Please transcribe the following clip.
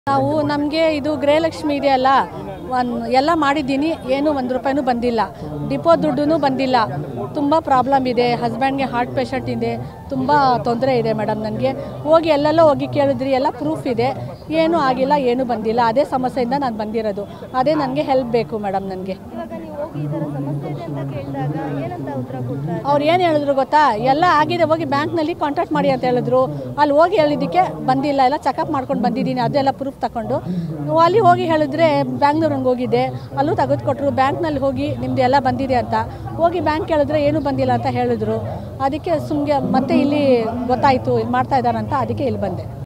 ನಾವು ನಮಗೆ ಇದು ಗೃಹಲಕ್ಷ್ಮಿ ಇದೆಯಲ್ಲ ಒಂದು ಎಲ್ಲ ಮಾಡಿದ್ದೀನಿ ಏನು ಒಂದು ರೂಪಾಯಿನೂ ಬಂದಿಲ್ಲ ಡಿಪೋ ದುಡ್ಡು ಬಂದಿಲ್ಲ ತುಂಬ ಪ್ರಾಬ್ಲಮ್ ಇದೆ ಹಸ್ಬೆಂಡ್ಗೆ ಹಾರ್ಟ್ ಪೇಷಂಟ್ ಇದೆ ತುಂಬ ತೊಂದರೆ ಇದೆ ಮೇಡಮ್ ನನಗೆ ಹೋಗಿ ಎಲ್ಲೆಲ್ಲೋ ಹೋಗಿ ಕೇಳಿದ್ರಿ ಎಲ್ಲ ಪ್ರೂಫ್ ಇದೆ ಏನೂ ಆಗಿಲ್ಲ ಏನೂ ಬಂದಿಲ್ಲ ಅದೇ ಸಮಸ್ಯೆಯಿಂದ ನಾನು ಬಂದಿರೋದು ಅದೇ ನನಗೆ ಹೆಲ್ಪ್ ಬೇಕು ಮೇಡಮ್ ನನಗೆ ಇವಾಗ ನೀವು ಹೋಗಿ ಈ ಥರ ಸಮಸ್ಯೆ ಇದೆ ಅಂತ ಕೇಳಿದಾಗ ಏನಂತ ಉತ್ತರ ಕೊಡ್ತಾರೆ ಅವ್ರು ಏನು ಹೇಳಿದ್ರು ಗೊತ್ತಾ ಎಲ್ಲ ಆಗಿದೆ ಹೋಗಿ ಬ್ಯಾಂಕ್ನಲ್ಲಿ ಕಾಂಟ್ಯಾಕ್ಟ್ ಮಾಡಿ ಅಂತ ಹೇಳಿದ್ರು ಅಲ್ಲಿ ಹೋಗಿ ಹೇಳಿದ್ದಕ್ಕೆ ಬಂದಿಲ್ಲ ಎಲ್ಲ ಚೆಕಪ್ ಮಾಡ್ಕೊಂಡು ಬಂದಿದ್ದೀನಿ ಅದೆಲ್ಲ ಪ್ರೂಫ್ ತಗೊಂಡು ಅಲ್ಲಿ ಹೋಗಿ ಹೇಳಿದ್ರೆ ಬ್ಯಾಂಗ್ಳೂರಿಗೆ ಹೋಗಿದ್ದೆ ಅಲ್ಲೂ ತೆಗೆದುಕೊಟ್ರು ಬ್ಯಾಂಕ್ನಲ್ಲಿ ಹೋಗಿ ನಿಮ್ದು ಎಲ್ಲ ಬಂದಿದೆ ಅಂತ ಹೋಗಿ ಬ್ಯಾಂಕ್ ಕೇಳಿದ್ರೆ ಏನೂ ಬಂದಿಲ್ಲ ಅಂತ ಹೇಳಿದ್ರು ಅದಕ್ಕೆ ಸುಮ್ಮನೆ ಮತ್ತೆ ಇಲ್ಲಿ ಗೊತ್ತಾಯಿತು ಇದು ಮಾಡ್ತಾ ಇದ್ದಾರಂತ ಅದಕ್ಕೆ ಇಲ್ಲಿ ಬಂದೆ